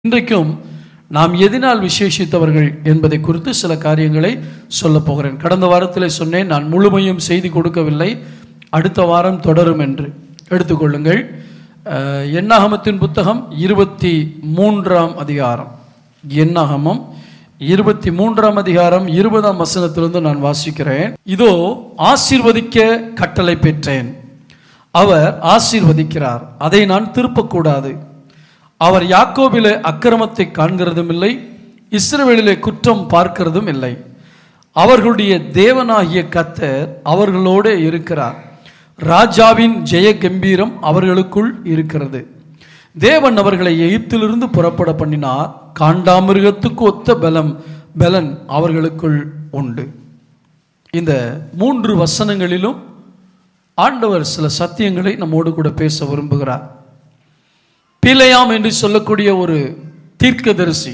இன்றைக்கும் நாம் எதினால் விசேஷித்தவர்கள் என்பதை குறித்து சில காரியங்களை சொல்லப் போகிறேன் கடந்த வாரத்தில் சொன்னேன் நான் முழுமையும் செய்தி கொடுக்கவில்லை அடுத்த வாரம் தொடரும் என்று எடுத்துக்கொள்ளுங்கள் அஹ், எண்ணாகமத்தின் புத்தகம் இருபத்தி மூன்றாம் அதிகாரம் எண்ணாகமம் இருபத்தி மூன்றாம் அதிகாரம் இருபதாம் வசனத்திலிருந்து நான் வாசிக்கிறேன் இதோ ஆசீர்வதிக்க கட்டளை பெற்றேன் அவர் ஆசீர்வதிக்கிறார் அதை நான் திருப்பக்கூடாது அவர் யாக்கோபிலே அக்கிரமத்தை காண்கிறதும் இல்லை இஸ்ரவேலிலே குற்றம் பார்க்கிறதும் இல்லை அவர்களுடைய தேவனாகிய கத்தர் அவர்களோடு இருக்கிறார் ராஜாவின் ஜெய கம்பீரம் அவர்களுக்குள் இருக்கிறது தேவன் அவர்களை எகிப்திலிருந்து புறப்பட பண்ணினார் காண்டாமிருகத்துக்கு ஒத்த பலம் பலன் அவர்களுக்குள் உண்டு இந்த மூன்று வசனங்களிலும் ஆண்டவர் சில சத்தியங்களை நம்மோடு கூட பேச விரும்புகிறார் பிழையாம் என்று சொல்லக்கூடிய ஒரு தீர்க்கதரிசி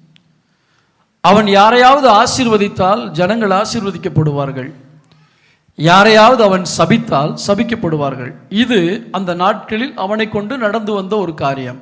அவன் யாரையாவது ஆசீர்வதித்தால் ஜனங்கள் ஆசீர்வதிக்கப்படுவார்கள் யாரையாவது அவன் சபித்தால் சபிக்கப்படுவார்கள் இது அந்த நாட்களில் அவனை கொண்டு நடந்து வந்த ஒரு காரியம்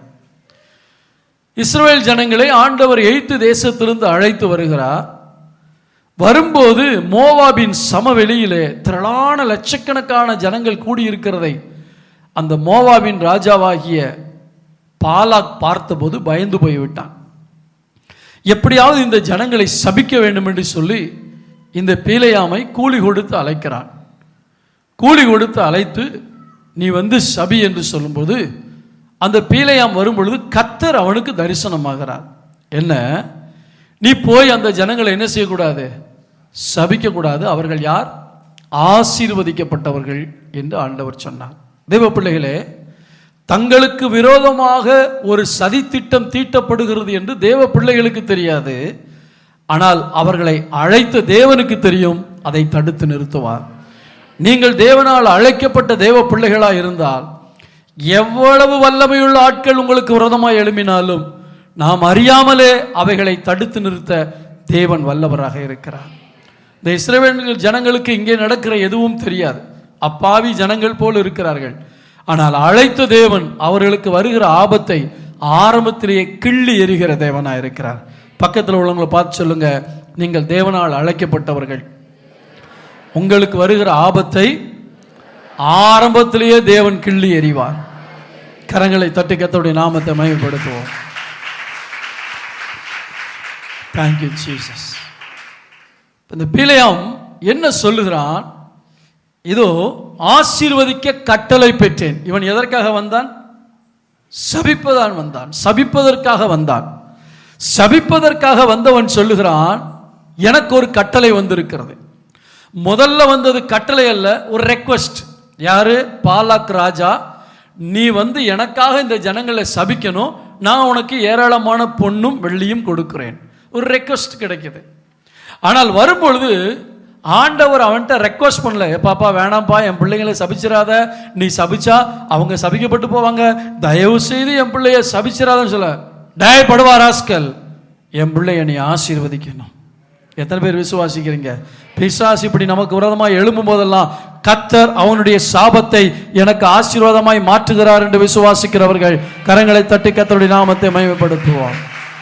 இஸ்ரவேல் ஜனங்களை ஆண்டவர் எய்த்து தேசத்திலிருந்து அழைத்து வருகிறார் வரும்போது மோவாபின் சமவெளியிலே திரளான லட்சக்கணக்கான ஜனங்கள் கூடியிருக்கிறதை அந்த மோவாபின் ராஜாவாகிய பாலாக் பார்த்தபோது பயந்து போய்விட்டான் எப்படியாவது இந்த ஜனங்களை சபிக்க வேண்டும் என்று சொல்லி இந்த பீலையாமை கூலி கொடுத்து அழைக்கிறான் கூலி கொடுத்து அழைத்து நீ வந்து சபி என்று சொல்லும்போது அந்த பீலையாம் வரும்பொழுது கத்தர் அவனுக்கு தரிசனமாகிறார் என்ன நீ போய் அந்த ஜனங்களை என்ன செய்யக்கூடாது சபிக்கக்கூடாது அவர்கள் யார் ஆசீர்வதிக்கப்பட்டவர்கள் என்று ஆண்டவர் சொன்னார் தேவ பிள்ளைகளே தங்களுக்கு விரோதமாக ஒரு சதித்திட்டம் தீட்டப்படுகிறது என்று தேவ பிள்ளைகளுக்கு தெரியாது ஆனால் அவர்களை அழைத்த தேவனுக்கு தெரியும் அதை தடுத்து நிறுத்துவார் நீங்கள் தேவனால் அழைக்கப்பட்ட தேவ பிள்ளைகளாக இருந்தால் எவ்வளவு வல்லமையுள்ள ஆட்கள் உங்களுக்கு விரோதமாக எழும்பினாலும் நாம் அறியாமலே அவைகளை தடுத்து நிறுத்த தேவன் வல்லவராக இருக்கிறார் இந்த இஸ்ரவேல் ஜனங்களுக்கு இங்கே நடக்கிற எதுவும் தெரியாது அப்பாவி ஜனங்கள் போல் இருக்கிறார்கள் ஆனால் அழைத்த தேவன் அவர்களுக்கு வருகிற ஆபத்தை ஆரம்பத்திலேயே கிள்ளி எறிகிற தேவனாக இருக்கிறார் பக்கத்தில் உள்ளவங்களை பார்த்து சொல்லுங்க நீங்கள் தேவனால் அழைக்கப்பட்டவர்கள் உங்களுக்கு வருகிற ஆபத்தை ஆரம்பத்திலேயே தேவன் கிள்ளி எறிவார் கரங்களை தட்டி கத்தோடைய நாமத்தை மயப்படுத்துவோம் தேங்க்யூ ஜீசஸ் இந்த பிழையாம் என்ன சொல்லுகிறான் இதோ ஆசீர்வதிக்க கட்டளை பெற்றேன் இவன் எதற்காக வந்தான் சபிப்பதான் வந்தான் சபிப்பதற்காக வந்தான் சபிப்பதற்காக வந்தவன் சொல்லுகிறான் எனக்கு ஒரு கட்டளை வந்திருக்கிறது முதல்ல வந்தது கட்டளை அல்ல ஒரு ரெக்வஸ்ட் யாரு பாலாக் ராஜா நீ வந்து எனக்காக இந்த ஜனங்களை சபிக்கணும் நான் உனக்கு ஏராளமான பொண்ணும் வெள்ளியும் கொடுக்கிறேன் ஒரு ரெக்வஸ்ட் கிடைக்குது ஆனால் வரும்பொழுது ஆண்டவர் அவன்கிட்ட ரெக்வஸ்ட் பண்ணல "ஏ பாப்பா வேணாம்ப்பா என் பிள்ளைங்களை சபிச்சிராத நீ சபிச்சா அவங்க சபிக்கப்பட்டு போவாங்க தயவு செய்து என் பிள்ளைய சபிச்சிராதன்னு சொல்ல டயப்படுவா ராஸ்கல் என் பிள்ளைய நீ ஆசீர்வதிக்கணும் எத்தனை பேர் விசுவாசிக்கிறீங்க பிசாசு இப்படி நமக்கு விரோதமாய் எழும்பும் போதெல்லாம் கத்தர் அவனுடைய சாபத்தை எனக்கு ஆசீர்வாதமாய் மாற்றுகிறார் என்று விசுவாசிக்கிறவர்கள் கரங்களை தட்டி கத்தருடைய நாமத்தை மகிமைப்படுத்துவோம்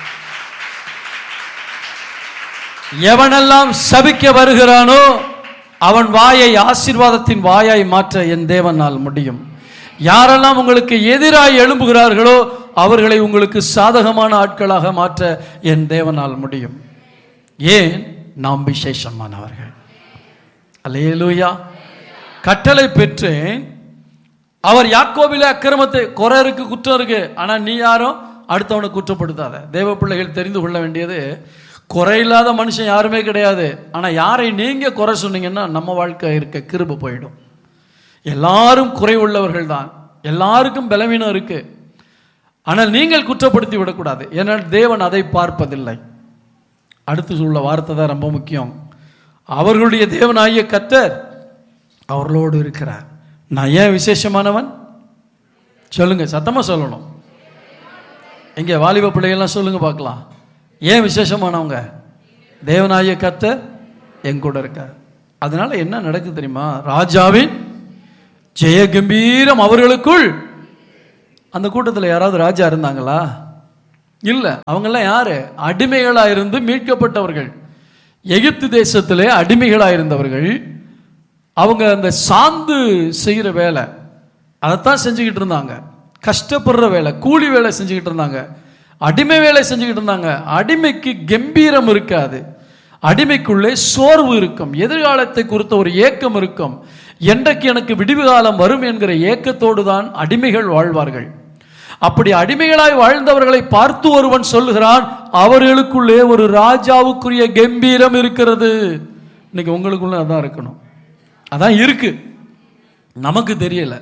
எவனெல்லாம் சபிக்க வருகிறானோ அவன் வாயை ஆசீர்வாதத்தின் வாயாய் மாற்ற என் தேவனால் முடியும் யாரெல்லாம் உங்களுக்கு எதிராய் எழும்புகிறார்களோ அவர்களை உங்களுக்கு சாதகமான ஆட்களாக மாற்ற என் தேவனால் முடியும் ஏன் நாம் விசேஷமானவர்கள் அல்லேலூயா கட்டளை பெற்றேன் அவர் யாக்கோபில அக்கிரமத்தை குறை இருக்கு குற்றம் இருக்கு ஆனா நீ யாரும் அடுத்தவனை குற்றப்படுத்தாத தேவ பிள்ளைகள் தெரிந்து கொள்ள வேண்டியது குறையில்லாத மனுஷன் யாருமே கிடையாது ஆனா யாரை நீங்க குறை சொன்னீங்கன்னா நம்ம வாழ்க்கை இருக்க கிருப போயிடும் எல்லாரும் குறை உள்ளவர்கள் தான் எல்லாருக்கும் பலவீனம் இருக்கு ஆனால் நீங்கள் குற்றப்படுத்தி விடக்கூடாது ஏன்னால் தேவன் அதை பார்ப்பதில்லை அடுத்து உள்ள வார்த்தை தான் ரொம்ப முக்கியம் அவர்களுடைய தேவனாகிய கத்தர் அவர்களோடு இருக்கிறார் நான் ஏன் விசேஷமானவன் சொல்லுங்க சத்தமா சொல்லணும் எங்க வாலிப பிள்ளைகள்லாம் சொல்லுங்க பார்க்கலாம் ஏன் விசேஷமானவங்க தேவனாகிய கத்தர் என் கூட இருக்கார் அதனால என்ன நடக்குது தெரியுமா ராஜாவின் ஜெய கம்பீரம் அவர்களுக்குள் அந்த கூட்டத்தில் யாராவது ராஜா இருந்தாங்களா இல்ல அவங்கெல்லாம் யாரு அடிமைகளா இருந்து மீட்கப்பட்டவர்கள் எகிப்து தேசத்திலே அடிமைகளா இருந்தவர்கள் அவங்க அந்த சாந்து செய்கிற வேலை அதைத்தான் செஞ்சுக்கிட்டு இருந்தாங்க கஷ்டப்படுற வேலை கூலி வேலை செஞ்சுக்கிட்டு இருந்தாங்க அடிமை வேலை செஞ்சுக்கிட்டு இருந்தாங்க அடிமைக்கு கம்பீரம் இருக்காது அடிமைக்குள்ளே சோர்வு இருக்கும் எதிர்காலத்தை குறித்த ஒரு ஏக்கம் இருக்கும் என்றைக்கு எனக்கு விடிவு காலம் வரும் என்கிற ஏக்கத்தோடு தான் அடிமைகள் வாழ்வார்கள் அப்படி அடிமைகளாய் வாழ்ந்தவர்களை பார்த்து ஒருவன் சொல்லுகிறான் அவர்களுக்குள்ளே ஒரு ராஜாவுக்குரிய கம்பீரம் இருக்கிறது இன்னைக்கு உங்களுக்குள்ள அதான் இருக்கணும் அதான் இருக்கு நமக்கு தெரியல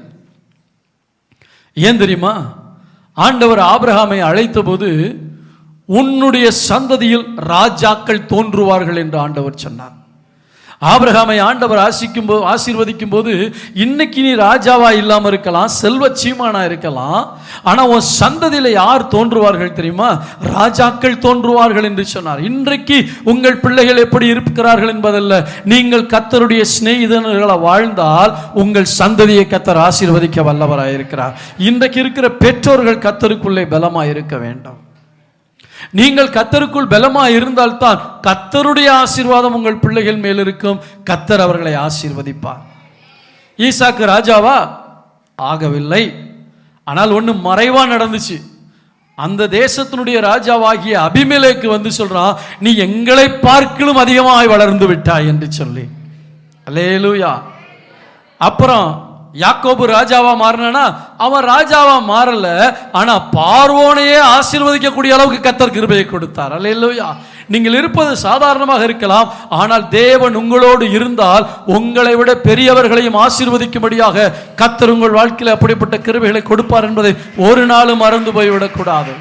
ஏன் தெரியுமா ஆண்டவர் ஆபிரகாமை அழைத்தபோது உன்னுடைய சந்ததியில் ராஜாக்கள் தோன்றுவார்கள் என்று ஆண்டவர் சொன்னார் ஆபிரகாமை ஆண்டவர் ஆசிக்கும் போது ஆசீர்வதிக்கும் போது இன்னைக்கு நீ ராஜாவா இல்லாம இருக்கலாம் செல்வ சீமானா இருக்கலாம் ஆனா உன் சந்ததியில யார் தோன்றுவார்கள் தெரியுமா ராஜாக்கள் தோன்றுவார்கள் என்று சொன்னார் இன்றைக்கு உங்கள் பிள்ளைகள் எப்படி இருக்கிறார்கள் என்பதல்ல நீங்கள் கத்தருடைய சிநேகிதர்களை வாழ்ந்தால் உங்கள் சந்ததியை கத்தர் ஆசீர்வதிக்க வல்லவராய் இருக்கிறார் இன்றைக்கு இருக்கிற பெற்றோர்கள் கத்தருக்குள்ளே பலமாய் இருக்க வேண்டும் நீங்கள் கத்தருக்குள் பலமா இருந்தால்தான் கத்தருடைய ஆசீர்வாதம் உங்கள் பிள்ளைகள் மேல் இருக்கும் கத்தர் அவர்களை ஆசீர்வதிப்பார் ஈசாக்கு ராஜாவா ஆகவில்லை ஆனால் ஒண்ணு மறைவா நடந்துச்சு அந்த தேசத்தினுடைய ராஜாவாகிய அபிமெலேக்கு வந்து சொல்றான் நீ எங்களை பார்க்கலும் அதிகமாய் வளர்ந்து விட்டாய் என்று சொல்லி அல்லேலூயா அப்புறம் யாக்கோபு ராஜாவா மாறினா அவன் ராஜாவா மாறல ஆனா பார்வோனையே ஆசீர்வதிக்கக்கூடிய அளவுக்கு கத்தர் கிருபையை கொடுத்தார் அல்லேலூயா நீங்கள் இருப்பது சாதாரணமாக இருக்கலாம் ஆனால் தேவன் உங்களோடு இருந்தால் உங்களை விட பெரியவர்களையும் ஆசீர்வதிக்கும்படியாக கத்தர் உங்கள் வாழ்க்கையில் அப்படிப்பட்ட கிருபைகளை கொடுப்பார் என்பதை ஒரு நாளும் மறந்து போய்விடக்கூடாது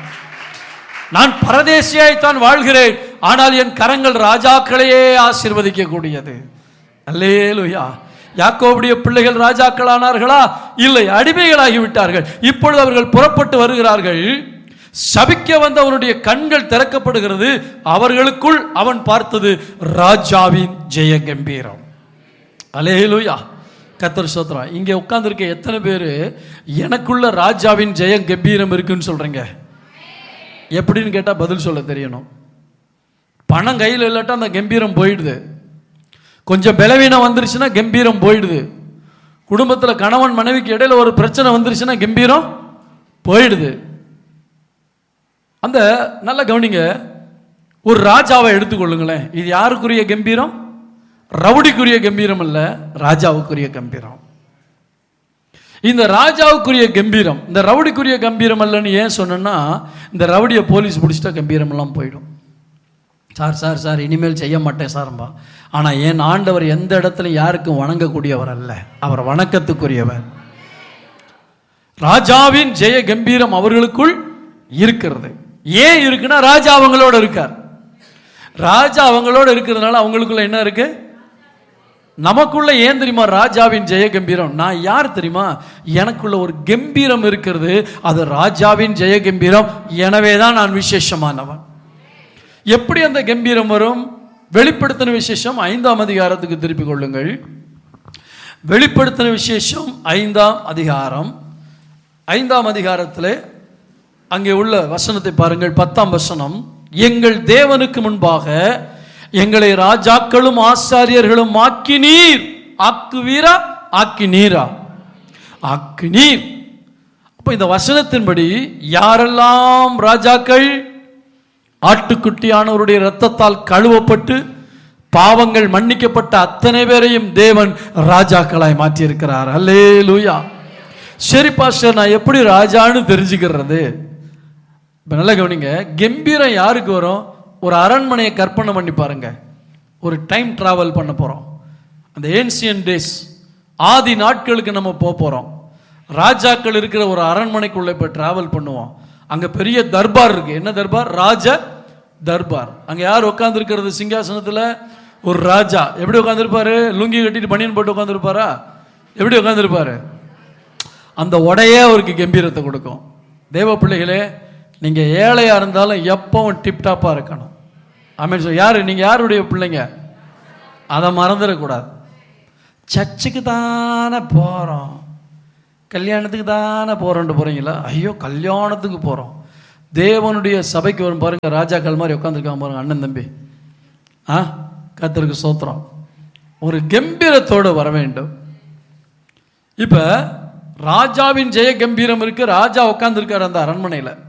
நான் பரதேசியாய்த்தான் வாழ்கிறேன் ஆனால் என் கரங்கள் ராஜாக்களையே ஆசீர்வதிக்க கூடியது அல்லேலுயா யாக்கோபுடைய பிள்ளைகள் ராஜாக்களானார்களா இல்லை அடிமைகளாகி விட்டார்கள் இப்பொழுது அவர்கள் புறப்பட்டு வருகிறார்கள் சபிக்க வந்தவனுடைய கண்கள் திறக்கப்படுகிறது அவர்களுக்குள் அவன் பார்த்தது ராஜாவின் ஜெய கம்பீரம் அலேலுயா கத்தர் சோத்ரா இங்கே உட்கார்ந்திருக்க எத்தனை பேர் எனக்குள்ள ராஜாவின் ஜெய கம்பீரம் இருக்குன்னு சொல்றீங்க எப்படின்னு கேட்டால் பதில் சொல்ல தெரியணும் பணம் கையில் இல்லாட்டா அந்த கம்பீரம் போயிடுது கொஞ்சம் பலவீனம் வந்துருச்சுன்னா கம்பீரம் போயிடுது குடும்பத்தில் கணவன் மனைவிக்கு இடையில ஒரு பிரச்சனை வந்துருச்சுன்னா கம்பீரம் போயிடுது அந்த நல்ல கவனிங்க ஒரு ராஜாவை எடுத்துக்கொள்ளுங்களேன் இது யாருக்குரிய கம்பீரம் ரவுடிக்குரிய கம்பீரம் அல்ல ராஜாவுக்குரிய கம்பீரம் இந்த ராஜாவுக்குரிய கம்பீரம் இந்த ரவுடிக்குரிய கம்பீரம் அல்லன்னு ஏன் சொன்னேன்னா இந்த ரவுடியை போலீஸ் பிடிச்சிட்டா கம்பீரம் எல்லாம் போயிடும் சார் சார் சார் இனிமேல் செய்ய மாட்டேன் சார்ம்பா ஆனால் என் ஆண்டவர் எந்த இடத்துல யாருக்கும் வணங்கக்கூடியவர் அல்ல அவர் வணக்கத்துக்குரியவர் ராஜாவின் ஜெய கம்பீரம் அவர்களுக்குள் இருக்கிறது ஏன் இருக்குன்னா ராஜா அவங்களோட இருக்கார் ராஜா அவங்களோட இருக்கிறதுனால அவங்களுக்குள்ள என்ன இருக்கு நமக்குள்ள ஏன் தெரியுமா ராஜாவின் ஜெய கம்பீரம் நான் யார் தெரியுமா எனக்குள்ள ஒரு கம்பீரம் இருக்கிறது அது ராஜாவின் ஜெய கம்பீரம் எனவே தான் நான் விசேஷமானவன் எப்படி அந்த கம்பீரம் வரும் வெளிப்படுத்தின விசேஷம் ஐந்தாம் அதிகாரத்துக்கு திருப்பிக் கொள்ளுங்கள் வெளிப்படுத்தின விசேஷம் ஐந்தாம் அதிகாரம் ஐந்தாம் அதிகாரத்தில் அங்கே உள்ள வசனத்தை பாருங்கள் பத்தாம் வசனம் எங்கள் தேவனுக்கு முன்பாக எங்களை ராஜாக்களும் ஆசாரியர்களும் ஆக்கி நீர் ஆக்குவீரா ஆக்கி நீரா ஆக்கு நீர் அப்போ இந்த வசனத்தின்படி யாரெல்லாம் ராஜாக்கள் ஆட்டுக்குட்டியானவருடைய இரத்தத்தால் கழுவப்பட்டு பாவங்கள் மன்னிக்கப்பட்ட அத்தனை பேரையும் தேவன் ராஜாக்களாய் மாற்றியிருக்கிறார் அல்லே லூயா சரி பாஸ்டர் நான் எப்படி ராஜான்னு தெரிஞ்சுக்கிறது இப்போ நல்லா கவனிங்க கம்பீரம் யாருக்கு வரும் ஒரு அரண்மனையை கற்பனை பண்ணி பாருங்க ஒரு டைம் டிராவல் பண்ண போகிறோம் அந்த ஏன்சியன் டேஸ் ஆதி நாட்களுக்கு நம்ம போக போகிறோம் ராஜாக்கள் இருக்கிற ஒரு அரண்மனைக்குள்ளே இப்போ டிராவல் பண்ணுவோம் அங்கே பெரிய தர்பார் இருக்கு என்ன தர்பார் ராஜ தர்பார் அங்கே யார் உட்காந்துருக்கிறது சிங்காசனத்தில் ஒரு ராஜா எப்படி உட்காந்துருப்பாரு லுங்கி கட்டிட்டு பனியன் போட்டு உட்காந்துருப்பாரா எப்படி உட்காந்துருப்பாரு அந்த உடையே அவருக்கு கம்பீரத்தை கொடுக்கும் தேவ பிள்ளைகளே நீங்கள் ஏழையாக இருந்தாலும் எப்பவும் டிப்டாப்பாக இருக்கணும் ஆமீன் சார் யார் நீங்கள் யாருடைய பிள்ளைங்க அதை மறந்துடக்கூடாது சர்ச்சுக்கு தானே போகிறோம் கல்யாணத்துக்கு தானே போகிறோன்ட்டு போகிறீங்களா ஐயோ கல்யாணத்துக்கு போகிறோம் தேவனுடைய சபைக்கு வரும் பாருங்க ராஜாக்கள் மாதிரி உட்காந்துருக்காங்க பாருங்க அண்ணன் தம்பி ஆ கத்தருக்கு சோத்திரம் ஒரு கம்பீரத்தோடு வர வேண்டும் இப்ப ராஜாவின் ஜெய கம்பீரம் இருக்கு ராஜா உட்கார்ந்திருக்காரு அந்த அரண்மனையில்